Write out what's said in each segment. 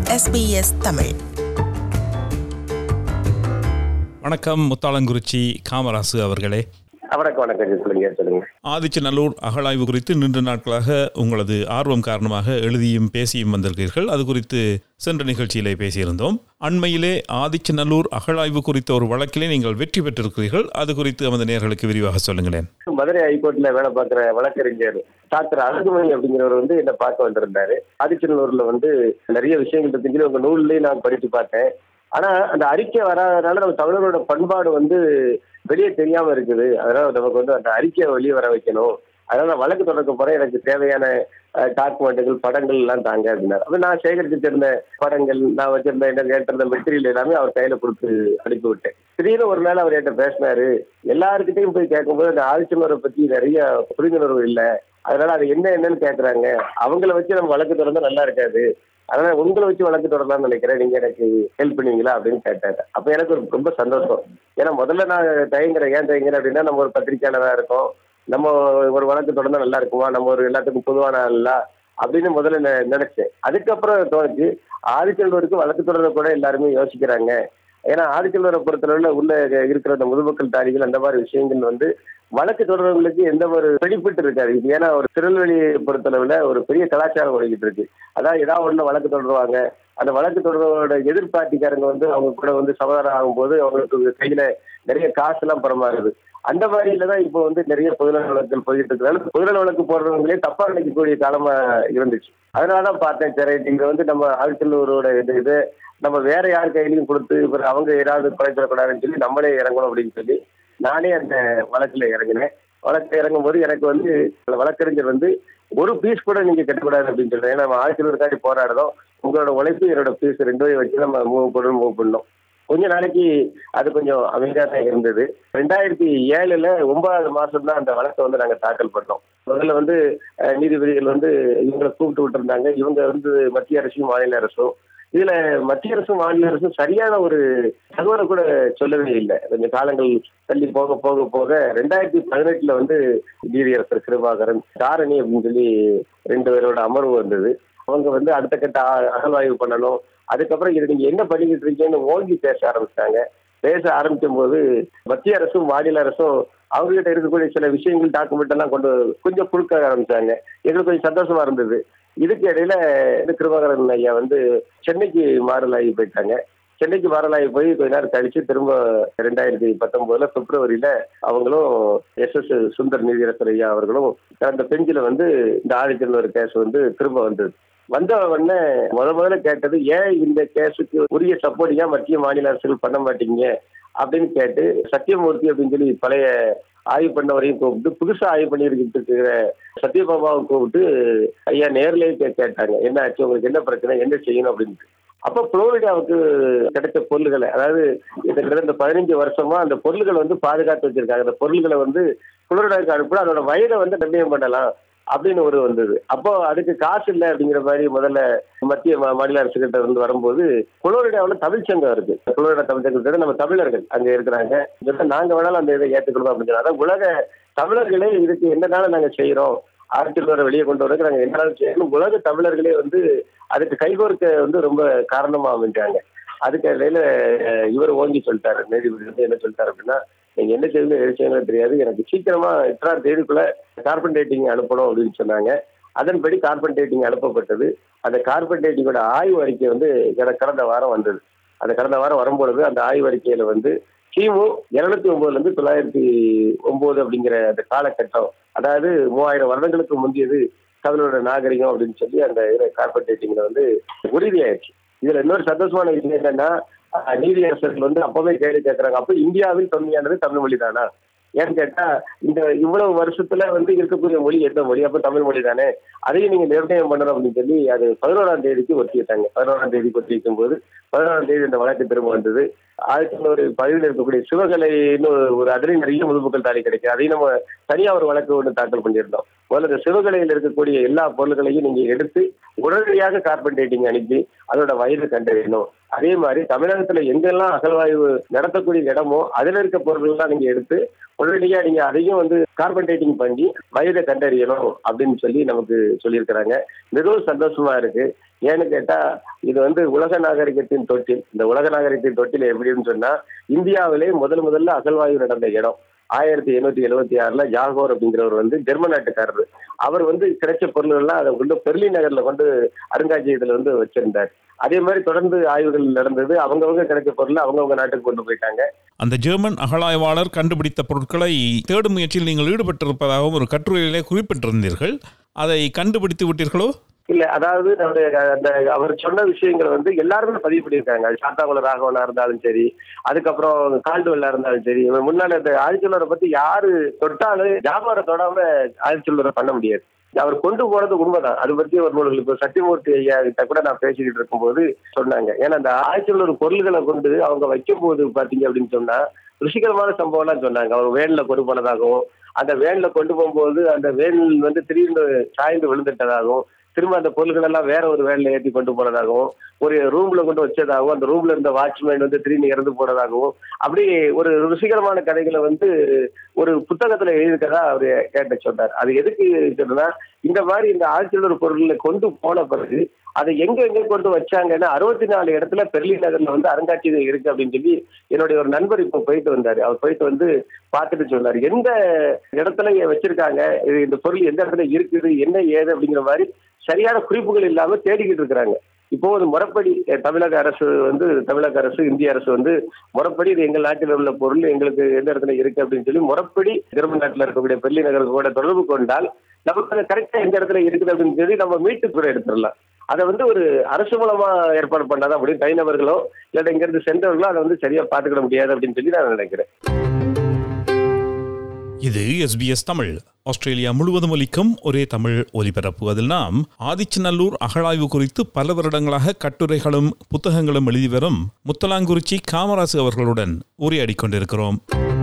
SBS Tamil வணக்கம் முத்தாளங்குறிச்சி காமராசு அவர்களே வணக்கம் வணக்கம் சொல்லுங்க சொல்லுங்க ஆதிச்சநல்லூர் அகழாய்வு குறித்து நீண்ட நாட்களாக உங்களது ஆர்வம் காரணமாக எழுதியும் பேசியும் வந்திருக்கிறீர்கள் அது குறித்து சென்ற நிகழ்ச்சியிலே பேசியிருந்தோம் அண்மையிலே ஆதிச்சநல்லூர் அகழாய்வு குறித்த ஒரு வழக்கிலே நீங்கள் வெற்றி பெற்றிருக்கிறீர்கள் அது குறித்து நமது நேர்களுக்கு விரிவாக சொல்லுங்களேன் மதுரை ஹைகோர்ட்ல வேலை பார்க்குற வழக்கறிஞர் டாக்டர் அழகுமணி அப்படிங்கிறவர் வந்து என்ன பார்க்க வந்திருந்தாரு ஆதிச்சநல்லூர்ல வந்து நிறைய விஷயங்கள் இருக்குன்னு உங்க நூல்லயே நான் படிச்சு பார்த்தேன் ஆனா அந்த அறிக்கை வராதனால நம்ம தமிழரோட பண்பாடு வந்து வெளியே தெரியாம இருக்குது அதனால நமக்கு வந்து அந்த அறிக்கையை வெளியே வர வைக்கணும் அதனால நான் வழக்கு தொடர்க்க போறேன் எனக்கு தேவையான டாக்குமெண்ட்டுகள் படங்கள் எல்லாம் தாங்க அப்படின்னாரு அப்ப நான் சேகரிச்சு வச்சிருந்த படங்கள் நான் வச்சிருந்த என்ன கேட்டிருந்த மெட்டீரியல் எல்லாமே அவர் கையில கொடுத்து அனுப்பி விட்டேன் திடீர்னு ஒரு நாள் அவர் என்கிட்ட பேசினாரு எல்லாருக்கிட்டையும் போய் கேட்கும்போது அந்த ஆதிச்சனரை பத்தி நிறைய புரிந்துணர்வு இல்லை அதனால அது என்ன என்னன்னு கேட்கறாங்க அவங்கள வச்சு நம்ம வழக்கு தொடர்ந்தா நல்லா இருக்காது அதனால உங்களை வச்சு வழக்கு தொடரலாம்னு நினைக்கிறேன் நீங்க எனக்கு ஹெல்ப் பண்ணுவீங்களா அப்படின்னு கேட்டாரு அப்ப எனக்கு ஒரு ரொம்ப சந்தோஷம் ஏன்னா முதல்ல நான் தயங்குறேன் ஏன் தயங்குறேன் அப்படின்னா நம்ம ஒரு பத்திரிக்கையாளராக இருக்கோம் நம்ம ஒரு வழக்கு தொடர்ந்தா நல்லா இருக்குமா நம்ம ஒரு எல்லாத்துக்கும் பொதுவான ஆளா அப்படின்னு முதல்ல நெ- நினைச்சேன் அதுக்கப்புறம் தோணுச்சு ஆதிச்செல்வருக்கு வழக்கு தொடர கூட எல்லாருமே யோசிக்கிறாங்க ஏன்னா ஆதிச்செல்வரை பொறுத்தளவுல உள்ள இருக்கிற அந்த முதுமக்கள் தாரிகள் அந்த மாதிரி விஷயங்கள் வந்து வழக்கு தொடர்புகளுக்கு எந்த ஒரு வெளிப்பட்டு இருக்காது இது ஏன்னா ஒரு திருநெல்வேலியை பொறுத்தளவுல ஒரு பெரிய கலாச்சாரம் ஓடிக்கிட்டு இருக்கு அதாவது ஏதாவது ஒண்ணு வழக்கு தொடருவாங்க அந்த வழக்கு தொடர்போட எதிர்பார்ட்டிக்காரங்க வந்து அவங்க கூட வந்து சமாதானம் ஆகும்போது அவங்களுக்கு கையில நிறைய காசு எல்லாம் பரமாறுது அந்த மாதிரில தான் இப்போ வந்து நிறைய பொதுநல வழக்குகள் போயிட்டு இருக்கிறாங்க பொதுநல வழக்கு போடுறவங்களே தப்பா நினைக்கக்கூடிய காலமா இருந்துச்சு அதனாலதான் பார்த்தேன் சரி இங்க வந்து நம்ம ஆழ்த்தலூரோட இது இது நம்ம வேற யார் கையிலையும் கொடுத்து இவர் அவங்க ஏதாவது குறைச்சிடக்கூடாதுன்னு சொல்லி நம்மளே இறங்கணும் அப்படின்னு சொல்லி நானே அந்த வழக்குல இறங்கினேன் வழக்கு இறங்கும் போது எனக்கு வந்து அந்த வழக்கறிஞர் வந்து ஒரு பீஸ் கூட நீங்க கட்டக்கூடாது அப்படின்னு சொல்றேன் ஏன்னா நம்ம ஆழ்த்தலூருக்காண்டி போராடுறோம் உங்களோட உழைப்பு என்னோட பீஸ் ரெண்டும் வச்சு நம்ம மூவ் பண்ணணும் மூவ் பண்ணோம் கொஞ்ச நாளைக்கு அது கொஞ்சம் அமைதியாக தான் இருந்தது ரெண்டாயிரத்தி ஏழுல ஒன்பதாவது மாசம் தான் அந்த வழக்கை வந்து நாங்க தாக்கல் பண்ணோம் முதல்ல வந்து அஹ், நீதிபதிகள் வந்து இவங்களை கூப்பிட்டு விட்டுருந்தாங்க இவங்க வந்து மத்திய அரசும் மாநில அரசும் இதுல மத்திய அரசும் மாநில அரசும் சரியான ஒரு தகவலை கூட சொல்லவே இல்லை கொஞ்சம் காலங்கள் தள்ளி போக போக போக ரெண்டாயிரத்தி பதினெட்டுல வந்து நீதியரசர் கிருபாகரன் தாரணி அப்படின்னு சொல்லி ரெண்டு பேரோட அமர்வு வந்தது அவங்க வந்து அடுத்த கட்ட அ- அகழ்வாய்வு பண்ணணும் அதுக்கப்புறம் இது நீங்க என்ன பண்ணிக்கிட்டு இருக்கீங்கன்னு ஓங்கி பேச ஆரம்பிச்சாங்க பேச ஆரம்பிக்கும் போது மத்திய அரசும் மாநில அரசும் அவங்க கிட்ட இருக்கக்கூடிய சில விஷயங்கள் டாக்குமெண்ட் எல்லாம் கொண்டு கொஞ்சம் கொடுக்க ஆரம்பிச்சாங்க எங்களுக்கு கொஞ்சம் சந்தோஷமா இருந்தது இதுக்கு இடையில இந்த கிருபாகரன் ஐயா வந்து சென்னைக்கு மாறலாகி போயிட்டாங்க சென்னைக்கு மாறலாகி போய் கொஞ்ச நேரம் கழிச்சு திரும்ப ரெண்டாயிரத்தி பத்தொன்பதுல பிப்ரவரியில அவங்களும் எஸ் எஸ் சுந்தர் நீதியரசர் ஐயா அவர்களும் அந்த பெஞ்சில வந்து இந்த ஆதிச்சல் ஒரு கேஸ் வந்து திரும்ப வந்தது வந்த உடனே முத முதல்ல கேட்டது ஏன் இந்த கேஸுக்கு உரிய சப்போர்ட் ஏன் மத்திய மாநில அரசுகள் பண்ண மாட்டீங்க அப்படின்னு கேட்டு சத்தியமூர்த்தி அப்படின்னு சொல்லி பழைய ஆய்வு பண்ணவரையும் கூப்பிட்டு புதுசா ஆய்வு பண்ணியிருக்கிட்டு இருக்கிற சத்யபாபாவை கூப்பிட்டு ஐயா நேர்லயே கே- கேட்டாங்க என்ன ஆச்சு உங்களுக்கு என்ன பிரச்சனை என்ன செய்யணும் அப்படின்ட்டு அப்ப புளோரிடாவுக்கு கிடைச்ச பொருள்களை அதாவது இந்த கிட்டத்தட்ட இந்த பதினஞ்சு வருஷமா அந்த பொருள்களை வந்து பாதுகாத்து வச்சிருக்காங்க அந்த பொருள்களை வந்து புளோரிடாவுக்கு அனுப்பி அதோட வயதை வந்து நிர்ணயம் பண்ணலாம் அப்படின்னு ஒரு வந்தது அப்போ அதுக்கு காசு இல்லை அப்படிங்கிற மாதிரி முதல்ல மத்திய மா- மாநில அரசு கிட்ட இருந்து வரும்போது புளோரிடாவில் தமிழ் சங்கம் இருக்கு புளோரிடா தமிழ் சங்கத்துல நம்ம தமிழர்கள் அங்க இருக்கிறாங்க இதுல நாங்க வேணாலும் அந்த இதை ஏத்துக்கணும் அப்படின்னு சொன்னா அதான் உலக தமிழர்களே இதுக்கு என்னனால நாங்க செய்யறோம் ஆர்டில் வர வெளியே கொண்டு வரதுக்கு நாங்க என்ன செய்யணும் உலக தமிழர்களே வந்து அதுக்கு கைகோர்க்க வந்து ரொம்ப காரணமா அமைஞ்சாங்க அதுக்கு இடையில அஹ், இவர் ஓங்கி சொல்லிட்டாரு நீதிபதி வந்து என்ன சொல்லிட்டாரு அப்படின்னா நீங்க என்ன செய்யணும் எது செய்யணும் தெரியாது எனக்கு சீக்கிரமா எட்டாம் தேதிக்குள்ள கார்பன் டேட்டிங் அனுப்பணும் அப்படின்னு சொன்னாங்க அதன்படி கார்பன் டேட்டிங் அனுப்பப்பட்டது அந்த கார்பன் டேட்டிங்கோட ஆய்வு அறிக்கை வந்து எனக்கு கடந்த வாரம் வந்தது அந்த கடந்த வாரம் வரும்பொழுது அந்த ஆய்வு அறிக்கையில வந்து கிமு இருநூத்தி ஒன்பதுல இருந்து தொள்ளாயிரத்தி ஒன்பது அப்படிங்கிற அந்த காலகட்டம் அதாவது மூவாயிரம் வருடங்களுக்கு முந்தியது தமிழோட நாகரிகம் அப்படின்னு சொல்லி அந்த கார்பன் டேட்டிங்ல வந்து உறுதியாயிடுச்சு இதுல இன்னொரு சந்தோஷமான விஷயம் என்னன்னா அஹ், நீதியரசர்கள் வந்து அப்பவே கேள்வி கேட்கறாங்க அப்ப இந்தியாவில் தொன்மையானது தமிழ் மொழி தானா ஏன்னு கேட்டா இந்த இவ்வளவு வருஷத்துல வந்து இருக்கக்கூடிய மொழி எந்த மொழி அப்ப தமிழ் மொழி தானே அதையும் நீங்க நிர்ணயம் பண்ணணும் அப்படின்னு சொல்லி அது பதினோராம் தேதிக்கு ஒத்திட்டாங்க பதினோராம் தேதிக்கு ஒத்தி வைக்கும் போது பதினோராம் தேதி இந்த வழக்கு திரும்ப வந்தது ஆயிரத்தி தொண்ணூறு பதிவில் இருக்கக்கூடிய சிவகலைன்னு ஒரு- ஒரு அதுலேயும் நிறைய முதுமக்கள் தாலி கிடைக்கும் அதையும் நம்ம தனியா ஒரு வழக்கு ஒன்று தாக்கல் பண்ணியிருந்தோம் முதல்ல இந்த சிவகலையில் இருக்கக்கூடிய எல்லா பொருள்களையும் நீங்க எடுத்து உடனடியாக கார்பன் டேட்டிங் அனுப்பி அதோட வயது கண்டறியணும் அதே மாதிரி தமிழகத்துல எங்கெல்லாம் அகழ்வாய்வு நடத்தக்கூடிய இடமோ அதுல இருக்க பொருட்கள்லாம் நீங்க எடுத்து உடனடியா நீங்க அதையும் வந்து கார்பன் டேட்டிங் பண்ணி வயதை கண்டறியணும் அப்படின்னு சொல்லி நமக்கு சொல்லியிருக்கிறாங்க மிகவும் சந்தோஷமா இருக்கு ஏன்னு கேட்டா இது வந்து உலக நாகரிகத்தின் தொட்டில் இந்த உலக நாகரிகத்தின் தொட்டில் எப்படின்னு சொன்னா இந்தியாவிலே முதல் முதல்ல அகழ்வாய்வு நடந்த இடம் ஆயிரத்தி எண்ணூத்தி எழுபத்தி ஆறுல ஜாகோர் அப்படிங்கிறவர் வந்து ஜெர்மன் நாட்டுக்காரர் அவர் வந்து கிடைச்ச பொருள்கள் எல்லாம் அதை கொண்டு பெர்லின் நகர்ல கொண்டு அருங்காட்சியகத்துல வந்து வச்சிருந்தார் அதே மாதிரி தொடர்ந்து ஆய்வுகள் நடந்தது அவங்கவங்க கிடைச்ச பொருளை அவங்கவங்க நாட்டுக்கு கொண்டு போயிட்டாங்க அந்த ஜெர்மன் அகழாய்வாளர் கண்டுபிடித்த பொருட்களை தேடும் முயற்சியில் நீங்கள் ஈடுபட்டிருப்பதாகவும் ஒரு கட்டுரையிலே குறிப்பிட்டிருந்தீர்கள் அதை கண்டுபிடித்து விட்டீர்களோ இல்ல அதாவது நம்முடைய அந்த அவர் சொன்ன விஷயங்களை வந்து எல்லாருமே பதிவு பண்ணியிருக்காங்க அது சாத்தாங்குள ராகவனா இருந்தாலும் சரி அதுக்கப்புறம் கால்டுவெல்லா இருந்தாலும் சரி இவன் முன்னாடி அந்த ஆதிச்சொல்லரை பத்தி யாரு தொட்டாலும் வியாபாரம் தொடாம ஆதிச்சொல்லரை பண்ண முடியாது அவர் கொண்டு போறது உண்மைதான் அது பத்தி ஒரு நூல்கள் இப்போ சத்தியமூர்த்தி ஐயா கிட்ட கூட நான் பேசிக்கிட்டு இருக்கும்போது சொன்னாங்க ஏன்னா அந்த ஆதிச்சொல்லர் பொருள்களை கொண்டு அவங்க வைக்கும் போது பாத்தீங்க அப்படின்னு சொன்னா ருசிகரமான சம்பவம்லாம் சொன்னாங்க அவர் வேன்ல கொண்டு போனதாகவும் அந்த வேன்ல கொண்டு போகும்போது அந்த வேன் வந்து திடீர்னு சாய்ந்து விழுந்துட்டதாகவும் திரும்ப அந்த பொருள்கள் எல்லாம் வேற ஒரு வேன்ல ஏற்றி கொண்டு போனதாகவும் ஒரு ரூம்ல கொண்டு வச்சதாகவும் அந்த ரூம்ல இருந்த வாட்ச்மேன் வந்து திடீர்னு இறந்து போனதாகவும் அப்படி ஒரு ருசிகரமான கதைகளை வந்து ஒரு புத்தகத்துல எழுதியிருக்கதா அவரு கேட்ட சொன்னார் அது எதுக்கு சொன்னா இந்த மாதிரி இந்த ஆழ்ச்சியுள்ள பொருள்களை கொண்டு போன பிறகு அதை எங்க எங்க கொண்டு வச்சாங்கன்னா அறுபத்தி நாலு இடத்துல பெர்லின் நகர்ல வந்து அருங்காட்சியகம் இருக்கு அப்படின்னு சொல்லி என்னுடைய ஒரு நண்பர் இப்போ போயிட்டு வந்தாரு அவர் போயிட்டு வந்து பார்த்துட்டு சொன்னார் எந்த இடத்துல வச்சிருக்காங்க இது இந்த பொருள் எந்த இடத்துல இருக்குது என்ன ஏது அப்படிங்கிற மாதிரி சரியான குறிப்புகள் இல்லாம தேடிக்கிட்டு இருக்கிறாங்க இப்போ ஒரு முறைப்படி அஹ், தமிழக அரசு வந்து தமிழக அரசு இந்திய அரசு வந்து முறைப்படி இது எங்கள் நாட்டில் உள்ள பொருள் எங்களுக்கு எந்த இடத்துல இருக்கு அப்படின்னு சொல்லி முறைப்படி ஜெர்மன் நாட்டில் இருக்கக்கூடிய பெர்லின் நகருக்கு கூட தொடர்பு கொண்டால் நமக்கு கரெக்டா எந்த இடத்துல இருக்குது அப்படின்னு சொல்லி நம்ம மீட்டு கூட எடுத்துடலாம் அதை வந்து ஒரு அரசு மூலமா ஏற்பாடு பண்ணாதான் அப்படின்னு தனிநபர்களோ இல்லாட்ட இங்க இருந்து சென்றவர்களோ அதை வந்து சரியா பாத்துக்கிட முடியாது அப்படின்னு சொல்லி நான் நினைக்கிறேன் இது எஸ்பிஎஸ் தமிழ் ஆஸ்திரேலியா முழுவதும் ஒலிக்கும் ஒரே தமிழ் ஒலிபரப்பு அதில் நாம் ஆதிச்சநல்லூர் அகழாய்வு குறித்து பல வருடங்களாக கட்டுரைகளும் புத்தகங்களும் எழுதி வரும் முத்தலாங்குறிச்சி காமராசு அவர்களுடன் உரையாடிக் கொண்டிருக்கிறோம்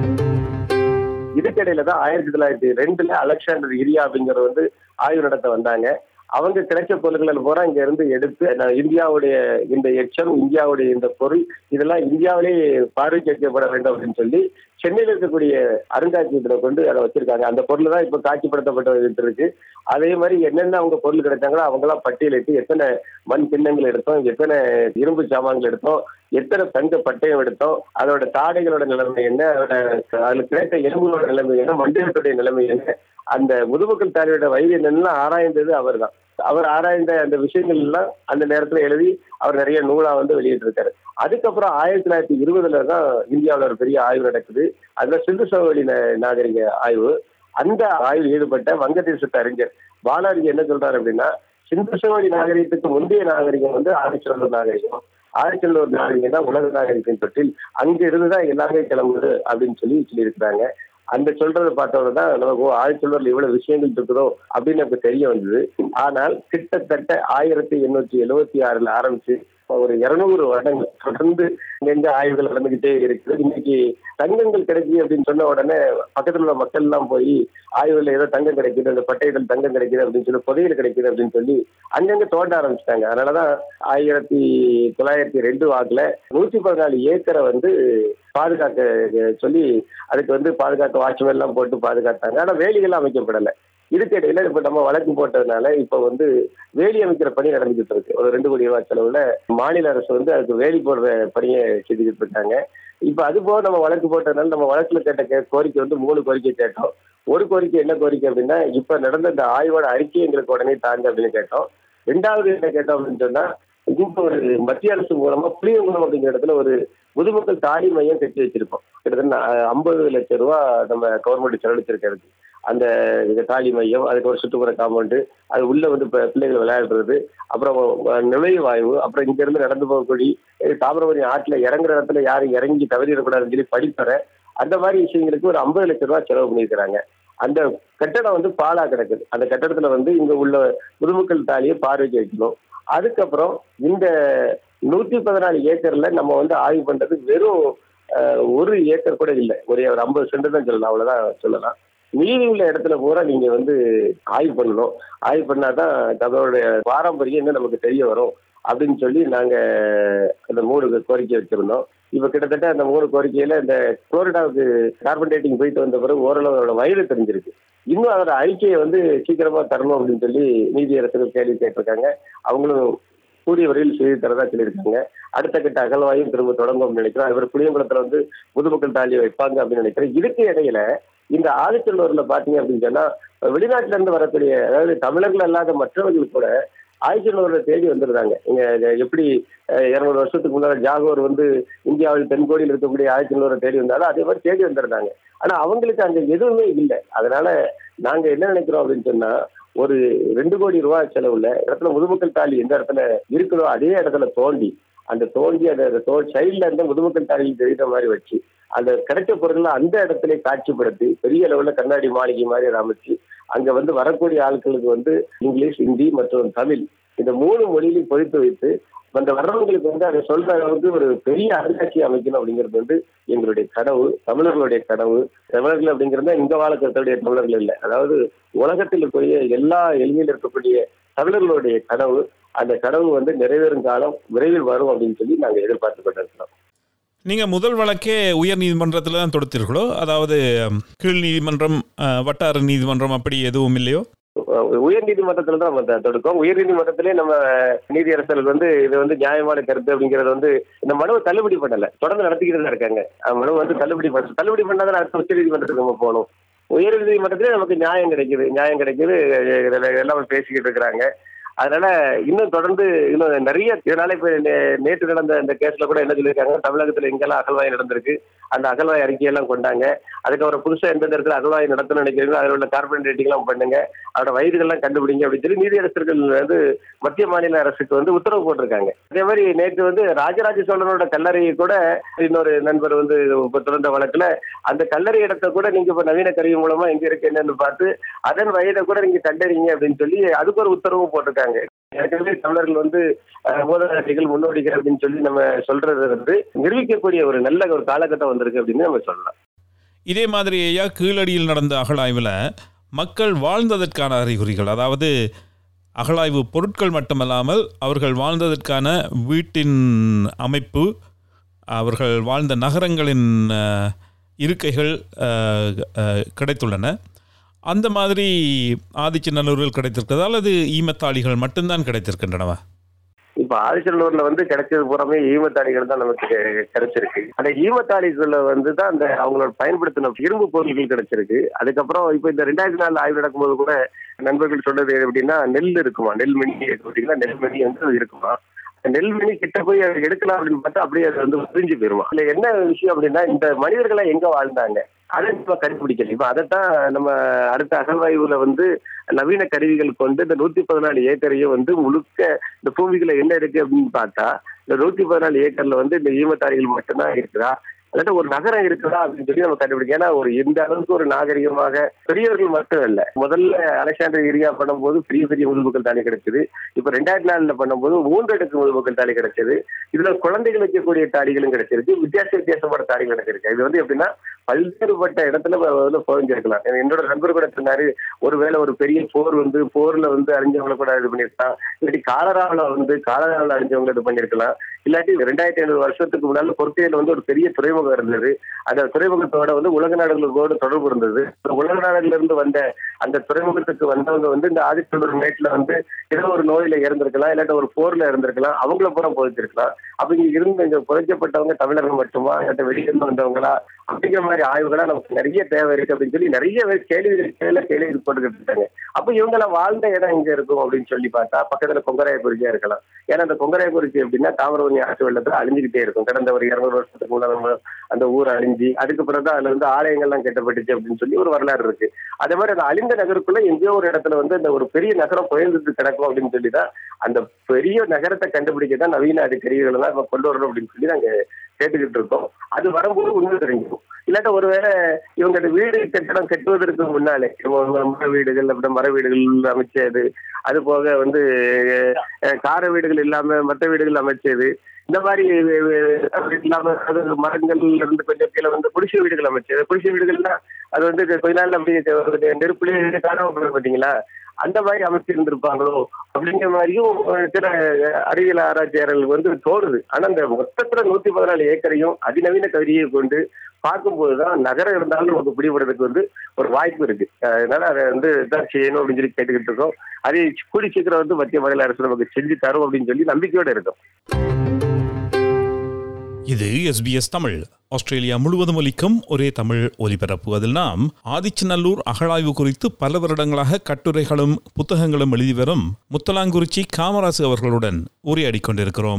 இதுக்கிடையில தான் ஆயிரத்தி தொள்ளாயிரத்தி ரெண்டுல அலெக்சாண்டர் இரியா அப்படிங்கிற வந்து ஆய்வு நடத்த வந்தாங்க அவங்க கிடைச்ச பொருட்கள் பூரா இங்க இருந்து எடுத்து நான் இந்தியாவுடைய இந்த எச்சம் இந்தியாவுடைய இந்த பொருள் இதெல்லாம் இந்தியாவிலே பார்வைக்கு வைக்கப்பட வேண்டும் அப்படின்னு சொல்லி சென்னையில் இருக்கக்கூடிய அருங்காட்சியகத்துல கொண்டு அதை வச்சிருக்காங்க அந்த பொருள் தான் இப்ப காட்சிப்படுத்தப்பட்டு வந்துட்டு இருக்கு அதே மாதிரி என்னென்ன அவங்க பொருள் கிடைச்சாங்களோ அவங்களாம் பட்டியலிட்டு எத்தனை மண் கிண்ணங்கள் எடுத்தோம் எத்தனை இரும்பு சாமான்கள் எடுத்தோம் எத்தனை தங்க பட்டயம் எடுத்தோம் அதோட தாடைகளோட நிலைமை என்ன அதோட அதுல கிடைத்த எலும்புகளோட நிலைமை என்ன மண்டலத்துடைய நிலைமை என்ன அந்த முதுமக்கள் தாரியோட வயது என்னெல்லாம் ஆராய்ந்தது அவர் தான் அவர் ஆராய்ந்த அந்த விஷயங்கள் எல்லாம் அந்த நேரத்துல எழுதி அவர் நிறைய நூலா வந்து வெளியிட்டு இருக்காரு அதுக்கப்புறம் ஆயிரத்தி தொள்ளாயிரத்தி இருபதுல தான் இந்தியாவில் ஒரு பெரிய ஆய்வு நடக்குது அதுல சிந்து சமவெளி ந- நாகரிக ஆய்வு அந்த ஆய்வில் ஈடுபட்ட வங்கதேசத்து அறிஞர் பாலாஜி என்ன சொல்றாரு அப்படின்னா சிந்து சமவெளி நாகரிகத்துக்கு முந்தைய நாகரிகம் வந்து ஆதிச்சநல்லூர் நாகரிகம் ஆதிச்சநல்லூர் நாகரிகம் தான் உலக நாகரிகத்தின் தொட்டில் அங்க இருந்துதான் எல்லாமே கிளம்புது அப்படின்னு சொல்லி சொல்லியிருக்கிறாங்க அந்த சொல்றதை பார்த்தவங்க தான் நமக்கு ஓ, ஆதிச்சநல்லூர்ல இவ்வளவு விஷயங்கள் இருக்குதோ அப்படின்னு நமக்கு தெரிய வந்தது ஆனால் கிட்டத்தட்ட ஆயிரத்தி எண்ணூற்றி எழுவத்தி ஆறுல ஆரம்பிச்சு ஒரு இருநூறு வருடங்கள் தொடர்ந்து இங்க ஆய்வுகள் நடந்துகிட்டே இருக்குது இன்னைக்கு தங்கங்கள் கிடைக்குது அப்படின்னு சொன்ன உடனே பக்கத்துல உள்ள மக்கள் எல்லாம் போய் ஆய்வுல ஏதோ தங்கம் கிடைக்குது அந்த பட்டையிடல் தங்கம் கிடைக்குது அப்படின்னு சொல்லி புதையல் கிடைக்குது அப்படின்னு சொல்லி அங்கங்க தோண்ட ஆரம்பிச்சிட்டாங்க அதனாலதான் ஆயிரத்தி தொள்ளாயிரத்தி ரெண்டு வாக்குல நூத்தி பதினாலு ஏக்கரை வந்து பாதுகாக்க அஹ், சொல்லி அதுக்கு வந்து பாதுகாக்க வாட்ச்மேன் எல்லாம் போட்டு பாதுகாத்தாங்க ஆனா வேலிகள் அமைக்கப்படலை இதுக்கிடையில இப்ப நம்ம வழக்கு போட்டதுனால இப்ப வந்து வேலி அமைக்கிற பணி நடந்துகிட்டு இருக்கு ஒரு ரெண்டு கோடி ரூபாய் செலவுல மாநில அரசு வந்து அதுக்கு வேலி போடுற பணியை செஞ்சுக்கிட்டு இருக்காங்க இப்ப அது போக நம்ம வழக்கு போட்டதுனால நம்ம வழக்குல கேட்ட கே- கோரிக்கை வந்து மூணு கோரிக்கை கேட்டோம் ஒரு கோரிக்கை என்ன கோரிக்கை அப்படின்னா இப்ப நடந்த இந்த ஆய்வோட அறிக்கை எங்களுக்கு உடனே தாங்க அப்படின்னு கேட்டோம் ரெண்டாவது என்ன கேட்டோம் அப்படின்னு சொன்னா இங்க ஒரு மத்திய அரசு மூலமா புளியங்குளம் அப்படிங்கிற இடத்துல ஒரு முதுமக்கள் தாலி மையம் கட்டி வச்சிருக்கோம் கிட்டத்தட்ட ஐம்பது லட்சம் ரூபா நம்ம கவர்மெண்ட் செலவழிச்சிருக்கிறது அந்த இந்த தாலி மையம் அதுக்கு ஒரு சுற்றுப்புற காம்பவுண்டு அது உள்ள வந்து இப்ப பிள்ளைகள் விளையாடுறது அப்புறம் அஹ், நுழைவு வாய்வு அப்புறம் இங்க இருந்து நடந்து போகக்கூடிய அஹ், தாமிரபரணி ஆற்றுல இறங்குற இடத்துல யாரும் இறங்கி தவறிடக்கூடாதுன்னு சொல்லி படிப்பற அந்த மாதிரி விஷயங்களுக்கு ஒரு ஐம்பது லட்சம் ரூபாய் செலவு பண்ணியிருக்கிறாங்க அந்த கட்டடம் வந்து பாலா கிடக்குது அந்த கட்டடத்துல வந்து இங்க உள்ள முதுமக்கள் தாலியை பார்வைக்கு வைக்கணும் அதுக்கப்புறம் இந்த நூத்தி பதினாலு ஏக்கர்ல நம்ம வந்து ஆய்வு பண்றது வெறும் அஹ், ஒரு ஏக்கர் கூட இல்லை ஒரு ஒரு ஐம்பது சென்ட் தான் சொல்லலாம் அவ்வளவுதான் சொல்லலாம் மீதி உள்ள இடத்துல பூரா நீங்க வந்து ஆய்வு பண்ணணும் ஆய்வு பண்ணாதான் நம்மளுடைய பாரம்பரியம் என்ன நமக்கு தெரிய வரும் அப்படின்னு சொல்லி நாங்க அந்த மூணு கோரிக்கை வச்சிருந்தோம் இப்ப கிட்டத்தட்ட அந்த மூணு கோரிக்கையில இந்த புளோரிடாவுக்கு கார்பன் டேட்டிங் போயிட்டு வந்த பிறகு ஓரளவு அதோட வயது தெரிஞ்சிருக்கு இன்னும் அதோட அறிக்கையை வந்து சீக்கிரமா தரணும் அப்படின்னு சொல்லி நீதியரசர்கள் கேள்வி கேட்டிருக்காங்க அவங்களும் கூடிய வரையில் செய்து தரதா சொல்லியிருக்காங்க அடுத்த கட்ட அகழ்வாயும் திரும்ப தொடங்கும் நினைக்கிறோம் இவர் புளியங்குளத்துல வந்து பொதுமக்கள் தாலி வைப்பாங்க அப்படின்னு நினைக்கிறேன் இதுக்கு இடையில இந்த ஆதிச்சல்லூர்ல பாத்தீங்க அப்படின்னு சொன்னா வெளிநாட்டுல இருந்து வரக்கூடிய அதாவது தமிழர்கள் அல்லாத மற்றவர்கள் கூட ஆதிச்சல்லூர்ல தேடி வந்துருந்தாங்க இங்க இங்க எப்படி இருநூறு வருஷத்துக்கு முன்னாடி ஜாகோர் வந்து இந்தியாவில் தென்கோடியில் இருக்கக்கூடிய ஆதிச்சல்லூரை தேடி வந்தாலும் அதே மாதிரி தேடி வந்திருந்தாங்க ஆனா அவங்களுக்கு அங்க எதுவுமே இல்லை அதனால நாங்க என்ன நினைக்கிறோம் அப்படின்னு சொன்னா ஒரு ரெண்டு கோடி ரூபாய் செலவுல இடத்துல முதுமக்கள் தாலி எந்த இடத்துல இருக்குதோ அதே இடத்துல தோண்டி அந்த தோண்டி அந்த தோ சைட்ல இருந்த முதுமக்கள் தாலியில் தெரிகிற மாதிரி வச்சு அந்த கிடைச்ச பொருட்களை அந்த இடத்துல காட்சிப்படுத்தி பெரிய அளவுல கண்ணாடி மாளிகை மாதிரி அதை அமைச்சு அங்க வந்து வரக்கூடிய ஆட்களுக்கு வந்து இங்கிலீஷ் ஹிந்தி மற்றும் தமிழ் இந்த மூணு மொழியிலையும் பொறித்து வைத்து அந்த வர்றவங்களுக்கு வந்து அதை சொல்ற அளவுக்கு ஒரு பெரிய அருங்காட்சி அமைக்கணும் அப்படிங்கிறது வந்து எங்களுடைய கனவு தமிழர்களுடைய கனவு தமிழர்கள் அப்படிங்கிறது இங்க வாழக்கூடிய தமிழர்கள் இல்லை அதாவது உலகத்தில் இருக்கக்கூடிய எல்லா எளிமையில் இருக்கக்கூடிய தமிழர்களுடைய கனவு அந்த கனவு வந்து நிறைவேறும் காலம் விரைவில் வரும் அப்படின்னு சொல்லி நாங்கள் எதிர்பார்த்து கொண்டிருக்கிறோம் நீங்க முதல் வழக்கே உயர் நீதிமன்றத்தில் தான் தொடுத்தீர்களோ அதாவது கீழ் நீதிமன்றம் வட்டார நீதிமன்றம் அப்படி எதுவும் இல்லையோ உயர் நீதிமன்றத்துல தான் நம்ம தொடுக்கோம் உயர் நீதிமன்றத்திலே நம்ம நீதியரசர்கள் வந்து இது வந்து நியாயமான கருத்து அப்படிங்கறது வந்து இந்த மனுவை தள்ளுபடி பண்ணல தொடர்ந்து நடத்திக்கிட்டு தான் இருக்காங்க மனு வந்து தள்ளுபடி பண்ண தள்ளுபடி பண்ணாதான் அடுத்த உச்ச நீதிமன்றத்துக்கு நம்ம போகணும் உயர் நீதிமன்றத்திலே நமக்கு நியாயம் கிடைக்குது நியாயம் கிடைக்குது எல்லாமே பேசிக்கிட்டு இருக்கிறாங்க அதனால இன்னும் தொடர்ந்து இன்னும் நிறைய இதனால இப்ப நேற்று நடந்த இந்த கேஸ்ல கூட என்ன சொல்லியிருக்காங்க தமிழகத்துல எங்கெல்லாம் அகழ்வாய் நடந்திருக்கு அந்த அகழ்வாய் அறிக்கையெல்லாம் கொண்டாங்க அதுக்கப்புறம் புதுசா எந்தெந்த இடத்துல அகழ்வாய் நடத்தணும்னு நினைக்கிறீங்களோ அதில் உள்ள கார்பன் ரேட்டிங்லாம் பண்ணுங்க அதோட வயதுகள்லாம் கண்டுபிடிங்க அப்படின்னு சொல்லி நீதியரசர்கள் வந்து மத்திய மாநில அரசுக்கு வந்து உத்தரவு போட்டிருக்காங்க அதே மாதிரி நேற்று வந்து ராஜராஜ சோழனோட கல்லறையை கூட இன்னொரு நண்பர் வந்து தொடர்ந்த வழக்குல அந்த கல்லறை இடத்தை கூட நீங்க இப்ப நவீன கருவி மூலமா எங்க இருக்கு என்னன்னு பார்த்து அதன் வயதை கூட நீங்க கண்டறிங்க அப்படின்னு சொல்லி அதுக்கு ஒரு உத்தரவு போட்டிருக்காங்க ஏற்கனவே தமிழர்கள் வந்து மூலநாட்டிகள் முன்னோடிகள் அப்படின்னு சொல்லி நம்ம சொல்றது வந்து நிரூபிக்கக்கூடிய ஒரு நல்ல ஒரு காலகட்டம் வந்திருக்கு அப்படின்னு நம்ம சொல்லலாம் இதே மாதிரி ஐயா கீழடியில் நடந்த அகழாய்வில் மக்கள் வாழ்ந்ததற்கான அறிகுறிகள் அதாவது அகழாய்வு பொருட்கள் மட்டுமல்லாமல் அவர்கள் வாழ்ந்ததற்கான வீட்டின் அமைப்பு அவர்கள் வாழ்ந்த நகரங்களின் இருக்கைகள் கிடைத்துள்ளன அந்த மாதிரி ஆதிச்சநல்லூரில் கிடைத்திருக்கிறது அல்லது ஈமத்தாளிகள் மட்டும்தான் கிடைத்திருக்கின்றனவா இப்ப ஆதிச்சநல்லூர்ல வந்து கிடைச்சது பூராமே ஈமத்தாளிகள் தான் நமக்கு கிடைச்சிருக்கு அந்த ஈமத்தாளிகள்ல வந்து தான் அந்த அவங்களோட பயன்படுத்தின இரும்பு பொருட்கள் கிடைச்சிருக்கு அதுக்கப்புறம் இப்ப இந்த ரெண்டாயிரத்தி நாலு ஆய்வு நடக்கும்போது கூட நண்பர்கள் சொன்னது எப்படின்னா நெல் இருக்குமா நெல் மணி பார்த்தீங்கன்னா நெல் மணி வந்து இருக்குமா நெல்மணி கிட்ட போய் அதை எடுக்கலாம் அப்படின்னு பார்த்தா அப்படியே அது வந்து புரிஞ்சு போயிருமா இல்ல என்ன விஷயம் அப்படின்னா இந்த மனிதர்களை எங்க வாழ்ந்தாங்க அதை நம்ம கண்டுபிடிக்கல இப்ப அதைத்தான் நம்ம அடுத்த அகழ்வாய்வுல வந்து நவீன கருவிகள் கொண்டு இந்த நூத்தி பதினாலு ஏக்கரையும் வந்து முழுக்க இந்த பூமிக்குள்ள என்ன இருக்கு அப்படின்னு பார்த்தா இந்த நூத்தி பதினாலு ஏக்கர்ல வந்து இந்த ஈமத்தாரிகள் மட்டும்தான் இருக்குதா அல்லாட்ட ஒரு நகரம் இருக்குதா அப்படின்னு சொல்லி நம்ம கண்டுபிடிக்கும் ஏன்னா ஒரு இந்த அளவுக்கு ஒரு நாகரிகமாக பெரியவர்கள் மட்டும் இல்ல முதல்ல அலெக்சாண்டர் ஏரியா பண்ணும்போது பெரிய பெரிய முதுமக்கள் தாலி கிடைச்சது இப்ப ரெண்டாயிரத்தி நாலுல பண்ணும்போது மூன்று அடுக்கு முதுமக்கள் தாலி கிடைச்சது இதுல குழந்தைகள் வைக்கக்கூடிய தாடிகளும் கிடைச்சிருக்கு வித்தியாச வித்தியாசமான தாடிகள் கிடைச்சிருக்கு இது வந்து எப்படின்னா பல்வேறுபட்ட இடத்துல வந்து புகழ்ந்திருக்கலாம் என்னோட நண்பர் கூட சொன்னாரு ஒருவேளை ஒரு பெரிய போர் வந்து போர்ல வந்து அறிஞ்சவங்களை கூட இது பண்ணிருக்கலாம் இல்லாட்டி காலராவில் வந்து காலராவில் அறிஞ்சவங்க இது பண்ணிருக்கலாம் இல்லாட்டி ரெண்டாயிரத்தி ஐநூறு வருஷத்துக்கு முன்னால பொறுத்தையில வந்து ஒரு பெரிய துறைமுகம் இருந்தது அந்த துறைமுகத்தோட வந்து உலக நாடுகளோட தொடர்பு இருந்தது உலக நாடுகள்ல இருந்து வந்த அந்த துறைமுகத்துக்கு வந்தவங்க வந்து இந்த ஆதித்தொடர் மேட்ல வந்து ஏதோ ஒரு நோயில இறந்திருக்கலாம் இல்லாட்டி ஒரு போர்ல இருந்திருக்கலாம் அவங்கள பூரா புதைச்சிருக்கலாம் அப்ப இங்க இருந்து இங்க புதைக்கப்பட்டவங்க தமிழர்கள் மட்டுமா இல்லாட்ட வெளியிருந்து வந்தவங்களா அப்படிங்கிற மாதிரி ஆய்வுகளா நமக்கு நிறைய தேவை இருக்கு அப்படின்னு சொல்லி நிறைய பேர் கேள்விகள் கேள்வி கேள்வி போட்டுக்கிட்டு இருக்காங்க அப்ப இவங்கள வாழ்ந்த இடம் எங்க இருக்கும் அப்படின்னு சொல்லி பார்த்தா பக்கத்துல கொங்கராயக்குறிச்சியா இருக்கலாம் ஏன்னா அந்த கொங்கராயக்குறிச்சி எப்படின்னா தாமிரபரணி ஆற்று வெள்ளத்துல அழிஞ்சுக்கிட்டே இருக்கும் கடந்த ஒரு இருநூறு வருஷத்துக்கு முன்னாடி அந்த ஊர் அழிஞ்சு அதுக்கு பிறகுதான் அதுல இருந்து ஆலயங்கள்லாம் கட்டப்பட்டுச்சு அப்படின்னு சொல்லி ஒரு வரலாறு இருக்கு அதே மாதிரி அந்த அழிந்த நகருக்குள்ள எங்கேயோ ஒரு இடத்துல வந்து அந்த ஒரு பெரிய நகரம் புயர்ந்துட்டு கிடக்கும் அப்படின்னு சொல்லி தான் அந்த பெரிய நகரத்தை கண்டுபிடிக்க தான் நவீன அதிகாரிகள் எல்லாம் நம்ம கொண்டு வரணும் அப்படின்னு சொல்லி நாங்க கேட்டுக்கிட்டு இருக்கோம் அது வரும்போது உண்மை தெரிஞ்சுக்கும் இல்லாட்ட ஒருவேளை இவங்க அந்த வீடு கட்டடம் கட்டுவதற்கு முன்னாலே மர வீடுகள் அப்படி மர வீடுகள் அமைச்சது அது போக வந்து கார வீடுகள் இல்லாம மற்ற வீடுகள் அமைச்சது இந்த மாதிரி இல்லாம அது மரங்கள்ல இருந்து கொஞ்சம் கீழே வந்து குடிசை வீடுகள் அமைச்சது குடிசை வீடுகள்னா அது வந்து கொஞ்ச நாள் அப்படி நெருப்புலேயே காணாம பார்த்தீங்களா அந்த மாதிரி அமைச்சிருந்திருப்பாங்களோ அப்படிங்கிற மாதிரியும் சில அறிவியல் ஆராய்ச்சியாளர்களுக்கு வந்து தோணுது ஆனா இந்த மொத்தத்துல நூத்தி பதினாலு ஏக்கரையும் அதிநவீன கருவியை கொண்டு பார்க்கும்போது தான் நகரம் இருந்தாலும் நமக்கு பிடிபடுறதுக்கு வந்து ஒரு வாய்ப்பு இருக்கு அஹ் அதனால அதை வந்து இதான் செய்யணும் அப்படின்னு சொல்லி கேட்டுக்கிட்டு இருக்கோம் அதை கூடி சீக்கிரம் வந்து மத்திய மாநில அரசு நமக்கு செஞ்சு தரும் அப்படின்னு சொல்லி நம்பிக்கையோட இருக்கும் இது எஸ்பிஎஸ் தமிழ் ஆஸ்திரேலியா முழுவதும் ஒலிக்கும் ஒரே தமிழ் ஒலிபரப்பு அதில் நாம் ஆதிச்சநல்லூர் அகழாய்வு குறித்து பல வருடங்களாக கட்டுரைகளும் புத்தகங்களும் எழுதி வரும் முத்தலாங்குறிச்சி காமராசு அவர்களுடன் உரையாடி கொண்டிருக்கிறோம்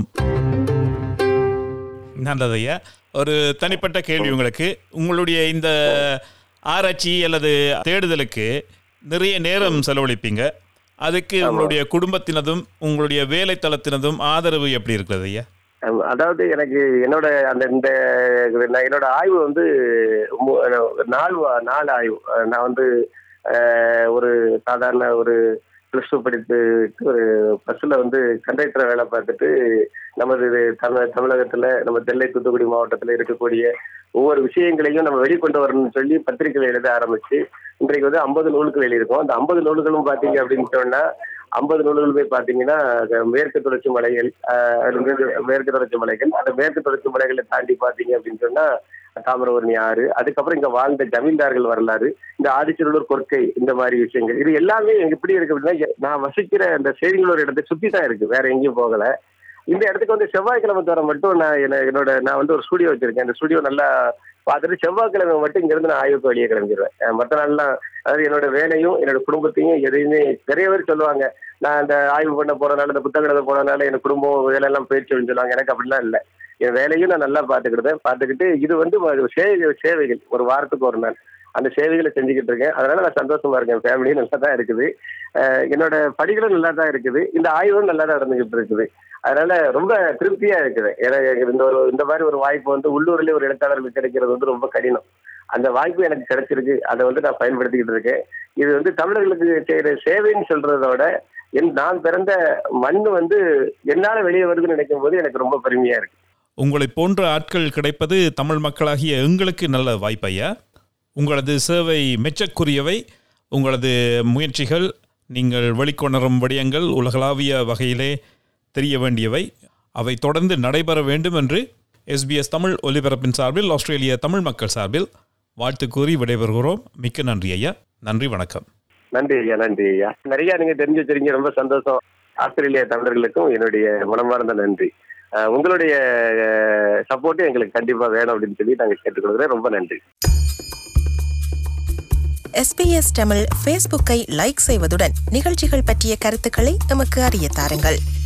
நல்லதையா ஒரு தனிப்பட்ட கேள்வி உங்களுக்கு உங்களுடைய இந்த ஆராய்ச்சி அல்லது தேடுதலுக்கு நிறைய நேரம் செலவழிப்பீங்க அதுக்கு உங்களுடைய குடும்பத்தினதும் உங்களுடைய வேலைத்தளத்தினதும் ஆதரவு எப்படி இருக்கிறது ஐயா அஹ் அதாவது எனக்கு என்னோட அந்த இந்த நான் என்னோட ஆய்வு வந்து மு- நாலு வா- நாலு ஆய்வு அஹ் நான் வந்து அஹ், ஒரு சாதாரண ஒரு ப்ளஸ் டூ படித்து ஒரு பஸ்ஸில் வந்து கண்டக்டர் வேலை பார்த்துட்டு நமது இது தமிழ் தமிழகத்தில் நம்ம தெல்லை தூத்துக்குடி மாவட்டத்தில் இருக்கக்கூடிய ஒவ்வொரு விஷயங்களையும் நம்ம வெளிக்கொண்டு வரணும்னு சொல்லி பத்திரிகைகள் எழுத ஆரம்பிச்சு இன்றைக்கு வந்து ஐம்பது நூல்கள் எழுதியிருக்கோம் அந்த ஐம்பது நூல்களும் பார்த்தீங்க அப்படின்னு சொன்னா ஐம்பது நூல்கள் போய் பார்த்தீங்கன்னா அஹ், மேற்கு தொடர்ச்சி மலைகள் அஹ், அது வந்து மேற்கு தொடர்ச்சி மலைகள் அந்த மேற்கு தொடர்ச்சி மலைகளை தாண்டி பார்த்தீங்க அப்படின்னு சொன்னா தாமிரபரணி ஆறு அதுக்கப்புறம் இங்க வாழ்ந்த ஜமீன்தார்கள் வரலாறு இந்த ஆதிச்சநல்லூர் கொற்கை இந்த மாதிரி விஷயங்கள் இது எல்லாமே எப்படி இருக்கு அப்படின்னா எ- நான் வசிக்கிற அந்த சேரிங்களூர் இடத்தை சுத்தி தான் இருக்கு வேற எங்கேயும் போகல இந்த இடத்துக்கு வந்து செவ்வாய்க்கிழமை தவிர மட்டும் நான் என்ன- என்னோட நான் வந்து ஒரு ஸ்டுடியோ வச்சிருக்கேன் அந்த ஸ்டுடியோ நல்லா பார்த்துட்டு செவ்வாய்க்கிழமை மட்டும் இங்கிருந்து நான் ஆய்வுக்கு வெளியே கிளம்பிடுவேன் அஹ் மத்த நாள்லாம் அதாவது என்னோட வேலையும் என்னோட குடும்பத்தையும் எதையுமே நிறைய பேர் சொல்லுவாங்க நான் அந்த ஆய்வு பண்ண போறதுனால இந்த புத்தகம் எழுத போறதுனால என் குடும்பம் வேலை எல்லாம் போயிடுச்சு அப்படின்னு சொல்லுவாங்க எனக்கு அப்படிலாம் இல்லை என் வேலையும் நான் நல்லா பார்த்துக்கிட்டேன் பார்த்துக்கிட்டு இது வந்து ஒரு சேவை சேவைகள் ஒரு வாரத்துக்கு ஒரு நாள் அந்த சேவைகளை செஞ்சுக்கிட்டு இருக்கேன் அதனால நான் சந்தோஷமா இருக்கேன் ஃபேமிலியும் நல்லா தான் இருக்குது அஹ் என்னோட படிகளும் நல்லா தான் இருக்குது இந்த ஆய்வும் நல்லா தான் நடந்துகிட்டு இருக்குது அதனால ரொம்ப திருப்தியா இருக்குது எனக்கு இந்த ஒரு இந்த மாதிரி ஒரு வாய்ப்பு வந்து உள்ளூர்லயே ஒரு எழுத்தாளருக்கு கிடைக்கிறது வந்து ரொம்ப கடினம் அந்த வாய்ப்பு எனக்கு கிடைச்சிருக்கு அதை வந்து நான் பயன்படுத்திக்கிட்டு இருக்கேன் இது வந்து தமிழர்களுக்கு செய்யற சேவைன்னு சொல்றதோட என் நான் பிறந்த மண் வந்து என்னால வெளியே வருதுன்னு நினைக்கும் போது எனக்கு ரொம்ப பெருமையா இருக்கு உங்களை போன்ற ஆட்கள் கிடைப்பது தமிழ் மக்களாகிய எங்களுக்கு நல்ல வாய்ப்பு ஐயா உங்களது சேவை மெச்சக்குரியவை உங்களது முயற்சிகள் நீங்கள் வெளிக்கொணரும் விடயங்கள் உலகளாவிய வகையிலே தெரிய வேண்டியவை அவை தொடர்ந்து நடைபெற வேண்டும் என்று எஸ்பிஎஸ் தமிழ் ஒலிபரப்பின் சார்பில் ஆஸ்திரேலிய தமிழ் மக்கள் சார்பில் வாழ்த்து கூறி விடைபெறுகிறோம் மிக்க நன்றி ஐயா நன்றி வணக்கம் நன்றி ஐயா நன்றி ஐயா நிறைய நீங்க தெரிஞ்சு வச்சிருக்கீங்க ரொம்ப சந்தோஷம் ஆஸ்திரேலிய தமிழர்களுக்கும் என்னுடைய மனமார்ந்த நன்றி அஹ் உங்களுடைய சப்போர்ட்டும் எங்களுக்கு கண்டிப்பா வேணும் அப்படின்னு சொல்லி நாங்க கேட்டுக்கொள்கிறேன் ரொம்ப நன்றி எஸ்பிஎஸ் தமிழ் ஃபேஸ்புக்கை லைக் செய்வதுடன் நிகழ்ச்சிகள் பற்றிய கருத்துக்களை எமக்கு அறிய தாருங்கள்